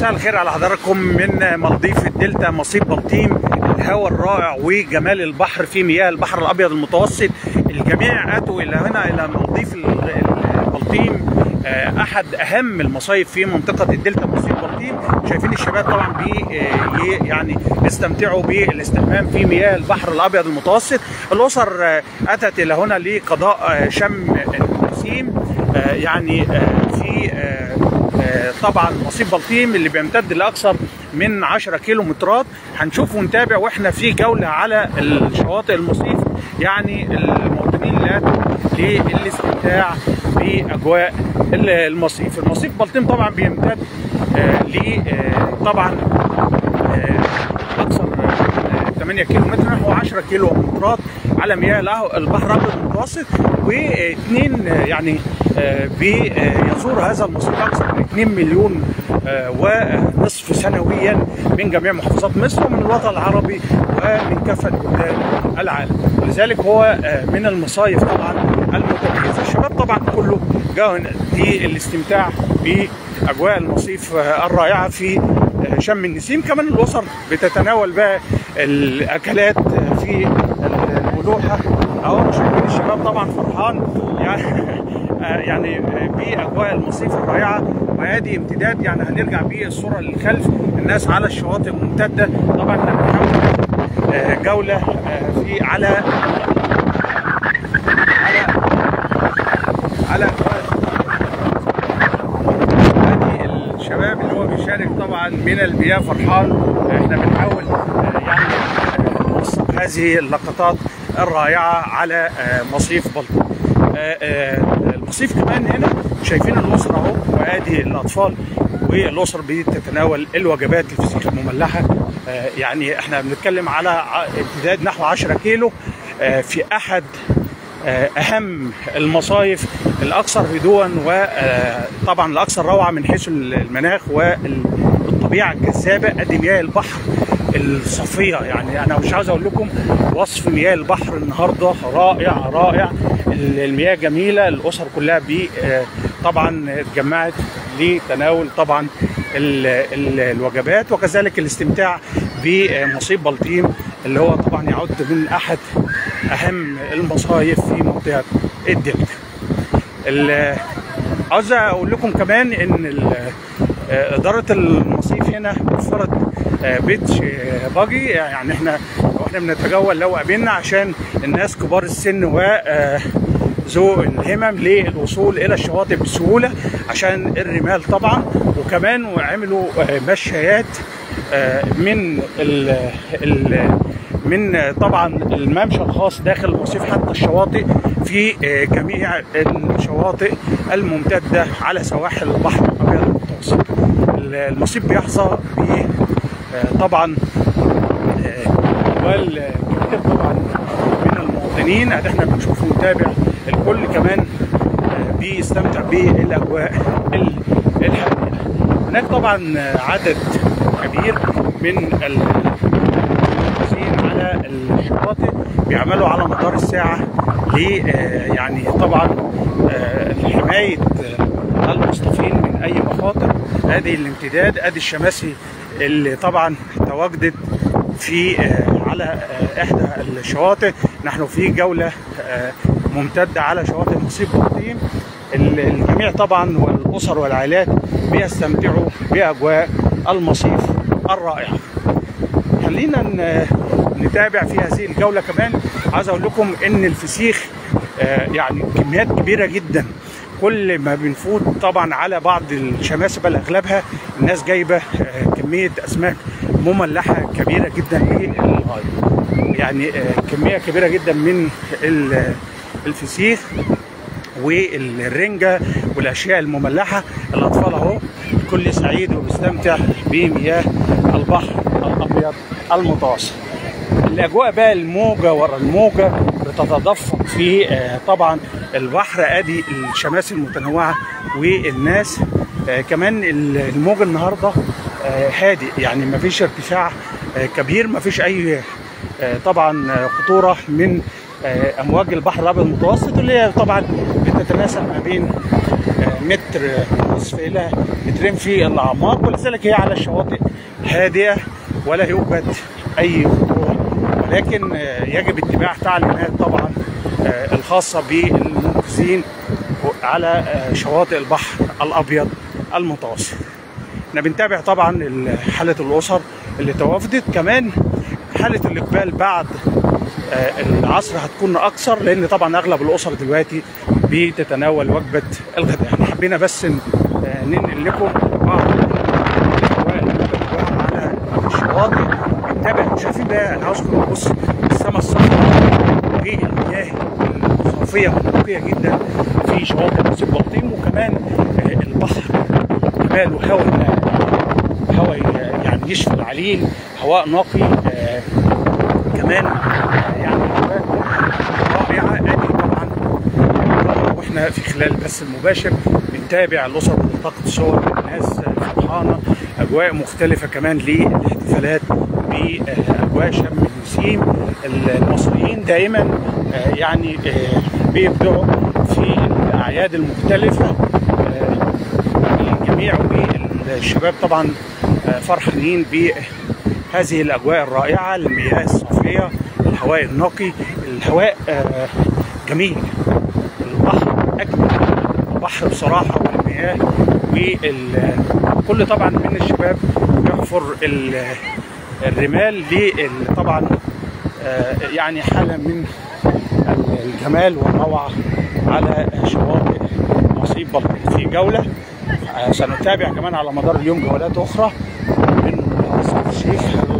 مساء الخير على حضراتكم من مالديف الدلتا مصيب بلطيم الهواء الرائع وجمال البحر في مياه البحر الابيض المتوسط الجميع اتوا الى هنا الى مالديف البلطيم احد اهم المصايف في منطقه الدلتا مصيب بلطيم شايفين الشباب طبعا بي يعني يستمتعوا بالاستحمام في مياه البحر الابيض المتوسط الاسر اتت الى هنا لقضاء شم النسيم يعني في طبعا مصيب بلطيم اللي بيمتد لاكثر من 10 كيلو مترات هنشوف ونتابع واحنا في جوله على الشواطئ المصيف يعني المواطنين اللي اتوا للاستمتاع باجواء المصيف المصيف بلطيم طبعا بيمتد ل طبعا اكثر 8 كيلو متر نحو 10 كيلو مترات على مياه البحر الابيض المتوسط واثنين يعني بيزور هذا المصيف اكثر من 2 مليون ونصف سنويا من جميع محافظات مصر ومن الوطن العربي ومن كافه بلدان العالم ولذلك هو من المصايف طبعا المتميزه الشباب طبعا كله جاء للاستمتاع باجواء المصيف الرائعه في شم النسيم كمان الاسر بتتناول بقى الاكلات في الملوحه اهو شايفين الشباب طبعا فرحان يعني يعني باجواء المصيف الرائعه وادي امتداد يعني هنرجع بيه الصوره للخلف الناس على الشواطئ ممتده طبعا احنا بنحاول جوله في على على على ادي الشباب اللي هو بيشارك طبعا من المياه فرحان احنا بنحاول يعني نوثق هذه اللقطات الرائعه على مصيف بلطيم المصيف كمان هنا شايفين الاسره اهو وادي الاطفال والاسر بتتناول الوجبات الفسيخ المملحه يعني احنا بنتكلم على امتداد نحو 10 كيلو في احد اهم المصايف الاكثر هدوءا وطبعا الاكثر روعه من حيث المناخ والطبيعه الجذابه ادي مياه البحر الصفيه يعني انا مش عاوز اقول لكم وصف مياه البحر النهارده رائع رائع المياه جميله الاسر كلها بي طبعا اتجمعت لتناول طبعا ال ال الوجبات وكذلك الاستمتاع بمصيب بلطيم اللي هو طبعا يعد من احد اهم المصايف في منطقه الدلتا. عاوز اقول لكم كمان ان اداره المصيف هنا وفرت بيتش باجي يعني احنا واحنا بنتجول لو قابلنا عشان الناس كبار السن و ذو الهمم للوصول الى الشواطئ بسهوله عشان الرمال طبعا وكمان وعملوا مشايات من ال ال من طبعا الممشى الخاص داخل المصيف حتى الشواطئ في جميع الشواطئ الممتده على سواحل البحر الابيض المتوسط. المصيف بيحظى ب طبعا اقبال كبير طبعا من المواطنين احنا بنشوف ونتابع الكل كمان بيستمتع بالاجواء الحاليه. هناك طبعا عدد كبير من المركزين على الشواطئ بيعملوا على مدار الساعه ل يعني طبعا حمايه المصطفين من اي مخاطر ادي الامتداد ادي الشماسي اللي طبعا تواجدت في على احدى الشواطئ نحن في جوله ممتده على شواطئ مصيب بلطيم الجميع طبعا والاسر والعائلات بيستمتعوا باجواء المصيف الرائعه خلينا نتابع في هذه الجوله كمان عايز اقول لكم ان الفسيخ يعني كميات كبيره جدا كل ما بنفوت طبعا على بعض الشماسي بل اغلبها الناس جايبه كميه اسماك مملحه كبيره جدا للغايه يعني كميه كبيره جدا من الفسيخ والرنجه والاشياء المملحه الاطفال اهو الكل سعيد وبيستمتع بمياه البحر الابيض المتوسط الاجواء بقى الموجه ورا الموجه بتتدفق في طبعا البحر ادي الشماسي المتنوعه والناس كمان الموج النهارده هادئ يعني ما فيش ارتفاع كبير ما فيش اي طبعا خطوره من امواج البحر الابيض المتوسط اللي هي طبعا بتتناسب ما بين متر ونصف الى مترين في الاعماق ولذلك هي على الشواطئ هادئه ولا يوجد اي خطوره ولكن آه، يجب اتباع تعليمات طبعا آه، الخاصه بالمنقذين على آه، شواطئ البحر الابيض المتوسط. احنا بنتابع طبعا ال- حاله الاسر اللي توافدت كمان حاله الاقبال بعد آه، العصر هتكون اكثر لان طبعا اغلب الاسر دلوقتي بتتناول وجبه الغداء احنا حبينا بس ن- آه، ننقل لكم بعض الاجواء اللي بنتابعها على الشواطئ نتابع شايفين ده انا عاوزكم نبص السماء الصفراء والمياه الصافيه والنقيه جدا في شواطئ راس البلطيم وكمان آه، البحر جبال وهواء هواء يعني يشفي العليل هواء نقي آه، كمان آه، يعني أجواء رائعه ادي طبعا واحنا في خلال البث المباشر بنتابع الاسر بتلتقط صور الناس فرحانه اجواء مختلفه كمان للاحتفالات باجواء شم النسيم المصريين دائما آه، يعني آه، بيبدعوا في الاعياد المختلفه آه، الجميع والشباب طبعا آه، فرحانين بهذه الاجواء الرائعه المياه الصافيه الهواء النقي الهواء آه، جميل البحر اجمل البحر بصراحه والمياه وكل طبعا من الشباب يحفر ال- الرمال لل- طبعا آه، يعني حاله من الجمال والروعه على شواطئ مصيب بلطيم في جوله آه، سنتابع كمان على مدار اليوم جولات اخرى من مصر الشيخ